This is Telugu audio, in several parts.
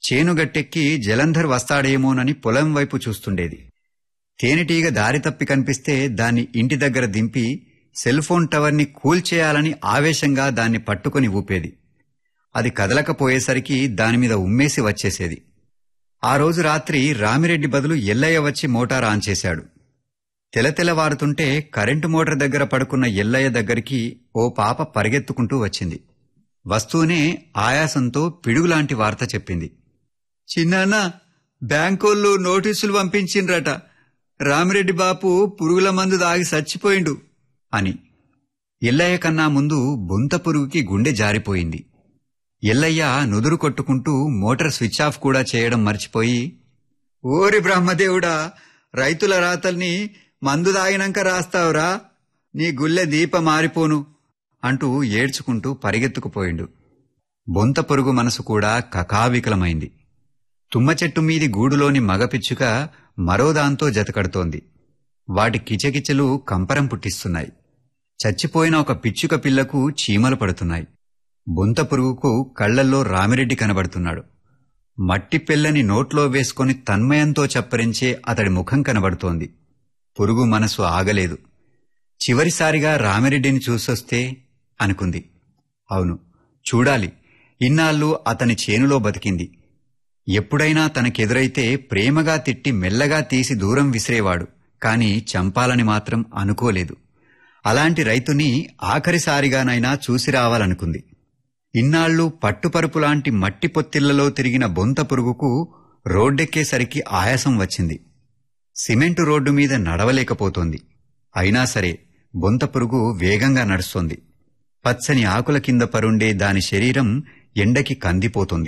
చేనుగట్టెక్కి జలంధర్ వస్తాడేమోనని పొలం వైపు చూస్తుండేది తేనెటీగ దారి తప్పి కనిపిస్తే దాన్ని ఇంటి దగ్గర దింపి సెల్ ఫోన్ టవర్ని కూల్చేయాలని ఆవేశంగా దాన్ని పట్టుకొని ఊపేది అది కదలకపోయేసరికి దానిమీద ఉమ్మేసి వచ్చేసేది ఆ రోజు రాత్రి రామిరెడ్డి బదులు ఎల్లయ్య వచ్చి మోటార్ ఆన్ చేశాడు తెలతెలవారుతుంటే కరెంటు మోటార్ దగ్గర పడుకున్న ఎల్లయ్య దగ్గరికి ఓ పాప పరిగెత్తుకుంటూ వచ్చింది వస్తూనే ఆయాసంతో పిడుగులాంటి వార్త చెప్పింది చిన్నాన్న బ్యాంకోళ్ళు నోటీసులు పంపించిండ్రట రామిరెడ్డి బాపు పురుగుల మందు దాగి చచ్చిపోయిండు అని ఎల్లయ్య కన్నా ముందు బొంత పురుగుకి గుండె జారిపోయింది ఎల్లయ్య నుదురు కొట్టుకుంటూ మోటార్ స్విచ్ ఆఫ్ కూడా చేయడం మర్చిపోయి ఓరి బ్రహ్మదేవుడా రైతుల రాతల్ని మందు దాగినాక రాస్తావురా నీ గుల్లె దీప మారిపోను అంటూ ఏడ్చుకుంటూ పరిగెత్తుకుపోయిండు బొంత పొరుగు మనసు కూడా కకావికలమైంది తుమ్మ చెట్టు మీది గూడులోని మగపిచ్చుక మరోదాంతో జతకడుతోంది వాటి కిచకిచలు కంపరం పుట్టిస్తున్నాయి చచ్చిపోయిన ఒక పిచ్చుక పిల్లకు చీమలు పడుతున్నాయి బొంత పురుగుకు కళ్లల్లో రామిరెడ్డి కనబడుతున్నాడు మట్టి పిల్లని నోట్లో వేసుకొని తన్మయంతో చప్పరించే అతడి ముఖం కనబడుతోంది పురుగు మనసు ఆగలేదు చివరిసారిగా రామిరెడ్డిని చూసొస్తే అనుకుంది అవును చూడాలి ఇన్నాళ్ళు అతని చేనులో బతికింది ఎప్పుడైనా తనకెదురైతే ప్రేమగా తిట్టి మెల్లగా తీసి దూరం విసిరేవాడు కాని చంపాలని మాత్రం అనుకోలేదు అలాంటి రైతుని ఆఖరిసారిగానైనా చూసి రావాలనుకుంది ఇన్నాళ్లు పట్టుపరుపులాంటి మట్టి పొత్తిళ్లలో తిరిగిన బొంత పురుగుకు రోడ్డెక్కేసరికి ఆయాసం వచ్చింది సిమెంటు రోడ్డు మీద నడవలేకపోతోంది అయినా సరే బొంత పురుగు వేగంగా నడుస్తోంది పచ్చని ఆకుల కింద పరుండే దాని శరీరం ఎండకి కందిపోతుంది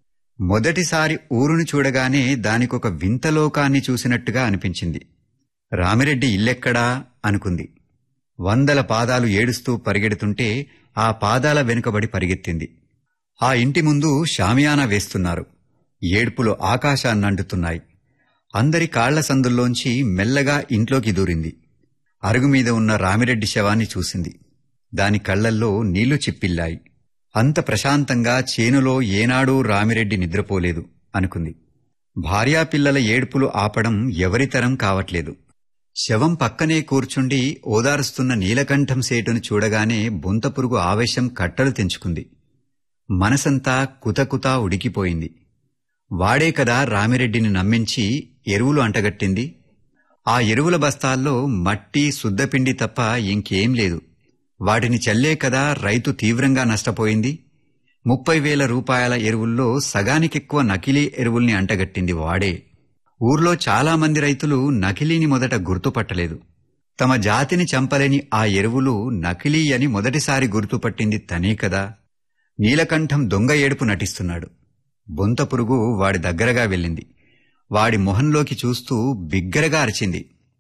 మొదటిసారి ఊరును చూడగానే దానికొక వింతలోకాన్ని చూసినట్టుగా అనిపించింది రామిరెడ్డి ఇల్లెక్కడా అనుకుంది వందల పాదాలు ఏడుస్తూ పరిగెడుతుంటే ఆ పాదాల వెనుకబడి పరిగెత్తింది ఆ ఇంటి ముందు షామియానా వేస్తున్నారు ఏడ్పులు ఆకాశాన్నంటుతున్నాయి అందరి కాళ్ల సందుల్లోంచి మెల్లగా ఇంట్లోకి దూరింది అరుగు మీద ఉన్న రామిరెడ్డి శవాన్ని చూసింది దాని కళ్లల్లో నీళ్లు చిప్పిల్లాయి అంత ప్రశాంతంగా చేనులో ఏనాడూ రామిరెడ్డి నిద్రపోలేదు అనుకుంది భార్యాపిల్లల ఏడుపులు ఆపడం ఎవరితరం కావట్లేదు శవం పక్కనే కూర్చుండి ఓదారుస్తున్న నీలకంఠం సేటును చూడగానే బొంతపురుగు ఆవేశం కట్టలు తెంచుకుంది మనసంతా కుతకుతా ఉడికిపోయింది వాడే కదా రామిరెడ్డిని నమ్మించి ఎరువులు అంటగట్టింది ఆ ఎరువుల బస్తాల్లో మట్టి శుద్ధపిండి తప్ప ఇంకేం లేదు వాటిని చల్లే కదా రైతు తీవ్రంగా నష్టపోయింది ముప్పై వేల రూపాయల ఎరువుల్లో సగానికెక్కువ నకిలీ ఎరువుల్ని అంటగట్టింది వాడే ఊర్లో చాలా మంది రైతులు నకిలీని మొదట గుర్తుపట్టలేదు తమ జాతిని చంపలేని ఆ ఎరువులు నకిలీ అని మొదటిసారి గుర్తుపట్టింది తనే కదా నీలకంఠం దొంగ ఏడుపు నటిస్తున్నాడు బొంత పురుగు వాడి దగ్గరగా వెళ్ళింది వాడి మొహంలోకి చూస్తూ బిగ్గరగా అరిచింది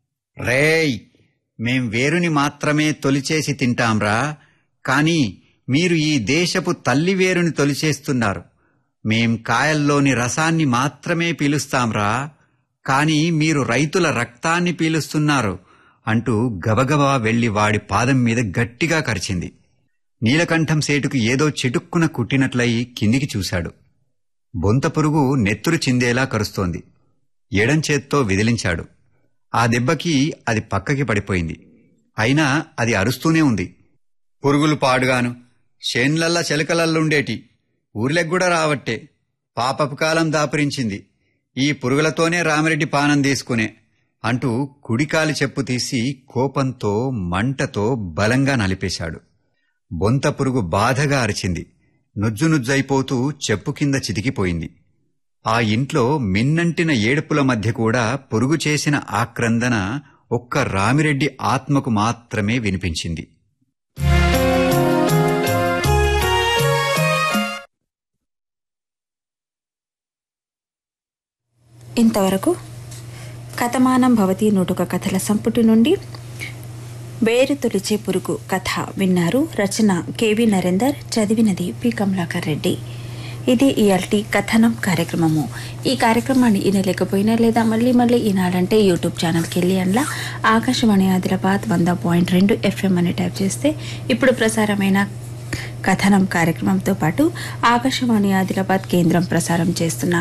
రేయ్ మేం వేరుని మాత్రమే తొలిచేసి తింటాంరా కాని మీరు ఈ దేశపు తల్లి వేరుని తొలిచేస్తున్నారు మేం కాయల్లోని రసాన్ని మాత్రమే పీలుస్తాంరా కాని మీరు రైతుల రక్తాన్ని పీలుస్తున్నారు అంటూ గబగబా వెళ్లి వాడి పాదం మీద గట్టిగా కరిచింది నీలకంఠం సేటుకు ఏదో చిటుక్కున కుట్టినట్లయి కిందికి చూశాడు బొంత పురుగు నెత్తురు చిందేలా కరుస్తోంది ఎడంచేత్తో విదిలించాడు ఆ దెబ్బకి అది పక్కకి పడిపోయింది అయినా అది అరుస్తూనే ఉంది పురుగులు పాడుగాను షేన్లల్లా చెలకలల్లుండేటి ఊర్లెగ్గూడా రావట్టే పాపపు కాలం దాపురించింది ఈ పురుగులతోనే రామిరెడ్డి పానం తీసుకునే అంటూ కుడికాలి చెప్పు తీసి కోపంతో మంటతో బలంగా నలిపేశాడు బొంత పురుగు బాధగా అరిచింది నుజ్జు నుజ్జైపోతూ చెప్పు కింద చితికిపోయింది ఆ ఇంట్లో మిన్నంటిన ఏడుపుల మధ్య కూడా పురుగు చేసిన ఆక్రందన ఒక్క రామిరెడ్డి ఆత్మకు మాత్రమే వినిపించింది ఇంతవరకు కథమానం భవతి నూటొక కథల సంపుటి నుండి వేరు తొలిచే పురుగు కథ విన్నారు రచన కెవి నరేందర్ చదివినది పి కమలాకర్ రెడ్డి ఇది ఇయాల్టి కథనం కార్యక్రమము ఈ కార్యక్రమాన్ని వినలేకపోయినా లేదా మళ్ళీ మళ్ళీ వినాలంటే యూట్యూబ్ ఛానల్కి వెళ్ళి అందులో ఆకాశవాణి ఆదిలాబాద్ వంద పాయింట్ రెండు ఎఫ్ఎం అని టైప్ చేస్తే ఇప్పుడు ప్రసారమైన కథనం కార్యక్రమంతో పాటు ఆకాశవాణి ఆదిలాబాద్ కేంద్రం ప్రసారం చేస్తున్న